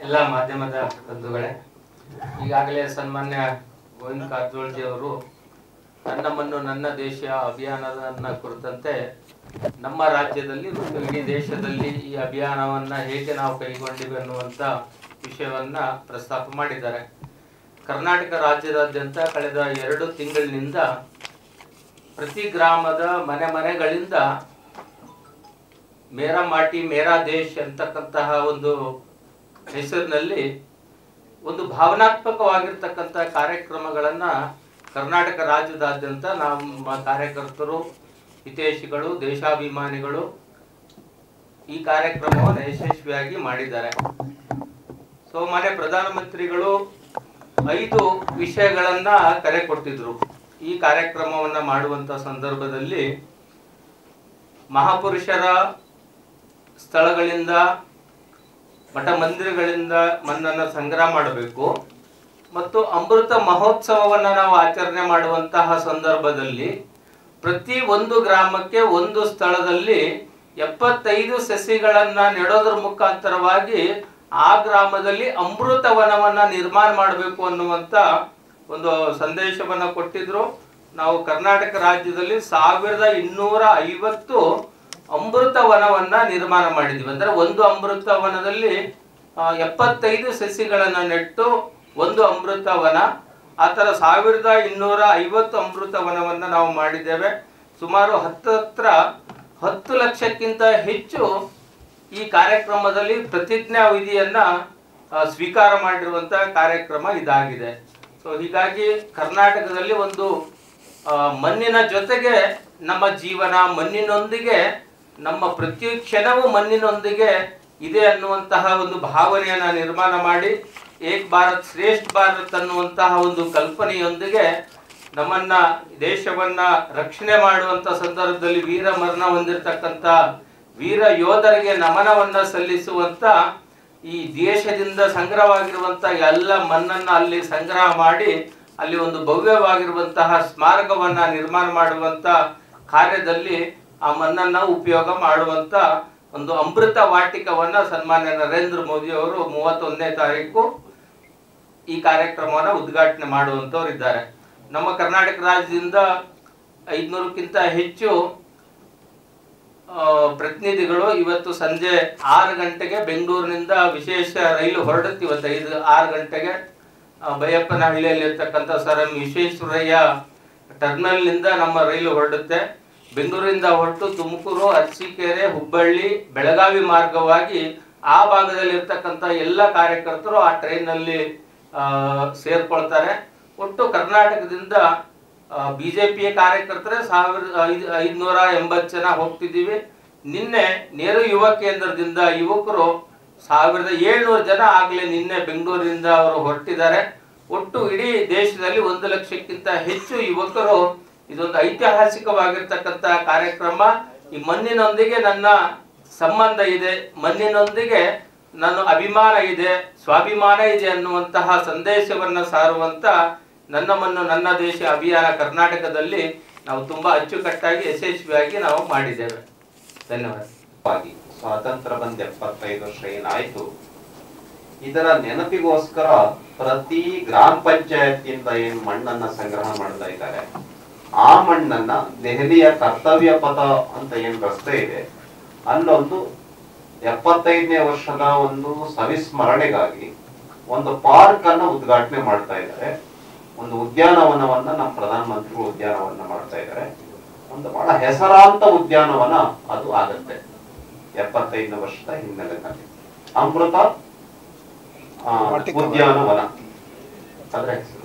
ಎಲ್ಲ ಮಾಧ್ಯಮದ ಬಂಧುಗಳೇ ಈಗಾಗಲೇ ಸನ್ಮಾನ್ಯ ಗೋವಿಂದ ಕಾರಜೋಳಜಿ ಅವರು ನನ್ನ ಮಣ್ಣು ನನ್ನ ದೇಶ ಅಭಿಯಾನದನ್ನ ಕುರಿತಂತೆ ನಮ್ಮ ರಾಜ್ಯದಲ್ಲಿ ಮತ್ತು ಇಡೀ ದೇಶದಲ್ಲಿ ಈ ಅಭಿಯಾನವನ್ನ ಹೇಗೆ ನಾವು ಕೈಗೊಂಡಿವೆ ಅನ್ನುವಂಥ ವಿಷಯವನ್ನ ಪ್ರಸ್ತಾಪ ಮಾಡಿದ್ದಾರೆ ಕರ್ನಾಟಕ ರಾಜ್ಯದಾದ್ಯಂತ ಕಳೆದ ಎರಡು ತಿಂಗಳಿನಿಂದ ಪ್ರತಿ ಗ್ರಾಮದ ಮನೆ ಮನೆಗಳಿಂದ ಮೇರಾ ಮಾಟಿ ಮೇರಾ ದೇಶ್ ಅಂತಕ್ಕಂತಹ ಒಂದು ಹೆಸರಿನಲ್ಲಿ ಒಂದು ಭಾವನಾತ್ಮಕವಾಗಿರ್ತಕ್ಕಂಥ ಕಾರ್ಯಕ್ರಮಗಳನ್ನ ಕರ್ನಾಟಕ ರಾಜ್ಯದಾದ್ಯಂತ ನಮ್ಮ ಕಾರ್ಯಕರ್ತರು ಹಿತೈಷಿಗಳು ದೇಶಾಭಿಮಾನಿಗಳು ಈ ಕಾರ್ಯಕ್ರಮವನ್ನು ಯಶಸ್ವಿಯಾಗಿ ಮಾಡಿದ್ದಾರೆ ಸೊ ಮಾನ್ಯ ಪ್ರಧಾನಮಂತ್ರಿಗಳು ಐದು ವಿಷಯಗಳನ್ನ ಕರೆ ಕೊಟ್ಟಿದ್ರು ಈ ಕಾರ್ಯಕ್ರಮವನ್ನ ಮಾಡುವಂತ ಸಂದರ್ಭದಲ್ಲಿ ಮಹಾಪುರುಷರ ಸ್ಥಳಗಳಿಂದ ಮಠ ಮಂದಿರಗಳಿಂದ ಮಣ್ಣನ್ನು ಸಂಗ್ರಹ ಮಾಡಬೇಕು ಮತ್ತು ಅಮೃತ ಮಹೋತ್ಸವವನ್ನು ನಾವು ಆಚರಣೆ ಮಾಡುವಂತಹ ಸಂದರ್ಭದಲ್ಲಿ ಪ್ರತಿ ಒಂದು ಗ್ರಾಮಕ್ಕೆ ಒಂದು ಸ್ಥಳದಲ್ಲಿ ಎಪ್ಪತ್ತೈದು ಸಸಿಗಳನ್ನ ನೆಡೋದ್ರ ಮುಖಾಂತರವಾಗಿ ಆ ಗ್ರಾಮದಲ್ಲಿ ಅಮೃತವನವನ್ನ ನಿರ್ಮಾಣ ಮಾಡಬೇಕು ಅನ್ನುವಂತ ಒಂದು ಸಂದೇಶವನ್ನ ಕೊಟ್ಟಿದ್ರು ನಾವು ಕರ್ನಾಟಕ ರಾಜ್ಯದಲ್ಲಿ ಸಾವಿರದ ಇನ್ನೂರ ಐವತ್ತು ಅಮೃತ ವನವನ್ನ ನಿರ್ಮಾಣ ಮಾಡಿದ್ವಿ ಅಂದ್ರೆ ಒಂದು ಅಮೃತ ವನದಲ್ಲಿ ಆ, ಎಪ್ಪತ್ತೈದು ಸಸಿಗಳನ್ನ ನೆಟ್ಟು ಒಂದು ಅಮೃತ ವನ ಆ ಥರ ಸಾವಿರದ ಇನ್ನೂರ ಐವತ್ತು ಅಮೃತ ವನವನ್ನ ನಾವು ಮಾಡಿದ್ದೇವೆ ಸುಮಾರು ಹತ್ತತ್ರ ಹತ್ತು ಲಕ್ಷಕ್ಕಿಂತ ಹೆಚ್ಚು ಈ ಕಾರ್ಯಕ್ರಮದಲ್ಲಿ ಪ್ರತಿಜ್ಞಾ ವಿಧಿಯನ್ನ ಆ, ಸ್ವೀಕಾರ ಮಾಡಿರುವಂತ ಕಾರ್ಯಕ್ರಮ ಇದಾಗಿದೆ ಸೊ ಹೀಗಾಗಿ ಕರ್ನಾಟಕದಲ್ಲಿ ಒಂದು ಆ, ಮಣ್ಣಿನ ಜೊತೆಗೆ ನಮ್ಮ ಜೀವನ ಮಣ್ಣಿನೊಂದಿಗೆ ನಮ್ಮ ಪ್ರತಿ ಕ್ಷಣವೂ ಮಣ್ಣಿನೊಂದಿಗೆ ಇದೆ ಅನ್ನುವಂತಹ ಒಂದು ಭಾವನೆಯನ್ನ ನಿರ್ಮಾಣ ಮಾಡಿ ಏಕ್ ಭಾರತ್ ಶ್ರೇಷ್ಠ ಭಾರತ್ ಅನ್ನುವಂತಹ ಒಂದು ಕಲ್ಪನೆಯೊಂದಿಗೆ ನಮ್ಮನ್ನ ದೇಶವನ್ನ ರಕ್ಷಣೆ ಮಾಡುವಂತ ಸಂದರ್ಭದಲ್ಲಿ ವೀರ ಮರಣ ಹೊಂದಿರತಕ್ಕಂತ ವೀರ ಯೋಧರಿಗೆ ನಮನವನ್ನ ಸಲ್ಲಿಸುವಂತ ಈ ದೇಶದಿಂದ ಸಂಗ್ರಹವಾಗಿರುವಂತ ಎಲ್ಲ ಮಣ್ಣನ್ನ ಅಲ್ಲಿ ಸಂಗ್ರಹ ಮಾಡಿ ಅಲ್ಲಿ ಒಂದು ಭವ್ಯವಾಗಿರುವಂತಹ ಸ್ಮಾರಕವನ್ನ ನಿರ್ಮಾಣ ಮಾಡುವಂತ ಕಾರ್ಯದಲ್ಲಿ ಆ ಮಣ್ಣನ್ನ ಉಪಯೋಗ ಮಾಡುವಂತ ಒಂದು ಅಮೃತ ವಾಟಿಕವನ್ನ ಸನ್ಮಾನ್ಯ ನರೇಂದ್ರ ಮೋದಿ ಅವರು ಮೂವತ್ತೊಂದನೇ ತಾರೀಕು ಈ ಕಾರ್ಯಕ್ರಮವನ್ನ ಉದ್ಘಾಟನೆ ಮಾಡುವಂತವ್ರು ಇದ್ದಾರೆ ನಮ್ಮ ಕರ್ನಾಟಕ ರಾಜ್ಯದಿಂದ ಐದ್ನೂರಕ್ಕಿಂತ ಹೆಚ್ಚು ಆ, ಪ್ರತಿನಿಧಿಗಳು ಇವತ್ತು ಸಂಜೆ ಆರು ಗಂಟೆಗೆ ಬೆಂಗಳೂರಿನಿಂದ ವಿಶೇಷ ರೈಲು ಹೊರಡುತ್ತೆ ಇವತ್ತು ಐದು ಆರು ಗಂಟೆಗೆ ಆ, ಬೈಯಪ್ಪನಹಳ್ಳಿಯಲ್ಲಿ ಇರ್ತಕ್ಕಂಥ ಸರ್ ಎಂ ವಿಶ್ವೇಶ್ವರಯ್ಯ ಟರ್ಮಿನಲ್ನಿಂದ ನಮ್ಮ ರೈಲು ಹೊರಡುತ್ತೆ ಬೆಂಗಳೂರಿಂದ ಹೊರಟು ತುಮಕೂರು ಅರಸೀಕೆರೆ ಹುಬ್ಬಳ್ಳಿ ಬೆಳಗಾವಿ ಮಾರ್ಗವಾಗಿ ಆ ಭಾಗದಲ್ಲಿ ಇರ್ತಕ್ಕಂಥ ಎಲ್ಲ ಕಾರ್ಯಕರ್ತರು ಆ ಟ್ರೈನಲ್ಲಿ ಸೇರ್ಕೊಳ್ತಾರೆ ಒಟ್ಟು ಕರ್ನಾಟಕದಿಂದ ಬಿಜೆಪಿಯ ಕಾರ್ಯಕರ್ತರೇ ಸಾವಿರ ಐದು ಐದುನೂರ ಎಂಬತ್ತು ಜನ ಹೋಗ್ತಿದ್ದೀವಿ ನಿನ್ನೆ ನೆಹರು ಯುವ ಕೇಂದ್ರದಿಂದ ಯುವಕರು ಸಾವಿರದ ಏಳ್ನೂರು ಜನ ಆಗಲೇ ನಿನ್ನೆ ಬೆಂಗಳೂರಿನಿಂದ ಅವರು ಹೊರಟಿದ್ದಾರೆ ಒಟ್ಟು ಇಡೀ ದೇಶದಲ್ಲಿ ಒಂದು ಲಕ್ಷಕ್ಕಿಂತ ಹೆಚ್ಚು ಯುವಕರು ಇದೊಂದು ಐತಿಹಾಸಿಕವಾಗಿರ್ತಕ್ಕಂಥ ಕಾರ್ಯಕ್ರಮ ಈ ಮಣ್ಣಿನೊಂದಿಗೆ ನನ್ನ ಸಂಬಂಧ ಇದೆ ಮಣ್ಣಿನೊಂದಿಗೆ ನನ್ನ ಅಭಿಮಾನ ಇದೆ ಸ್ವಾಭಿಮಾನ ಇದೆ ಅನ್ನುವಂತಹ ಸಂದೇಶವನ್ನ ಸಾರುವಂತ ನನ್ನ ಮಣ್ಣು ನನ್ನ ದೇಶ ಅಭಿಯಾನ ಕರ್ನಾಟಕದಲ್ಲಿ ನಾವು ತುಂಬಾ ಅಚ್ಚುಕಟ್ಟಾಗಿ ಯಶಸ್ವಿಯಾಗಿ ನಾವು ಮಾಡಿದ್ದೇವೆ ಧನ್ಯವಾದ ವಾಗಿ ಸ್ವಾತಂತ್ರ್ಯ ಬಂದ ಎಪ್ಪತ್ತೈದು ವರ್ಷ ಏನಾಯ್ತು ಇದರ ನೆನಪಿಗೋಸ್ಕರ ಪ್ರತಿ ಗ್ರಾಮ ಪಂಚಾಯತಿಯಿಂದ ಏನ್ ಮಣ್ಣನ್ನ ಸಂಗ್ರಹ ಮಾಡ್ತಾ ಇದ್ದಾರೆ ಆ ಮಣ್ಣನ್ನ ದೆಹಲಿಯ ಕರ್ತವ್ಯ ಪಥ ಅಂತ ಏನ್ ರಸ್ತೆ ಇದೆ ಅಲ್ಲೊಂದು ಎಪ್ಪತ್ತೈದನೇ ವರ್ಷದ ಒಂದು ಸವಿಸ್ಮರಣೆಗಾಗಿ ಒಂದು ಪಾರ್ಕ್ ಅನ್ನ ಉದ್ಘಾಟನೆ ಮಾಡ್ತಾ ಇದ್ದಾರೆ ಒಂದು ಉದ್ಯಾನವನವನ್ನ ನಮ್ಮ ಪ್ರಧಾನಮಂತ್ರಿಗಳು ಉದ್ಯಾನವನ ಮಾಡ್ತಾ ಇದ್ದಾರೆ ಒಂದು ಬಹಳ ಹೆಸರಾಂತ ಉದ್ಯಾನವನ ಅದು ಆಗತ್ತೆ ಎಪ್ಪತ್ತೈದನೇ ವರ್ಷದ ಹಿನ್ನೆಲೆಯಲ್ಲಿ ಅಮೃತ ಆ, ಉದ್ಯಾನವನ ಅದ್ರ ಹೆಸರು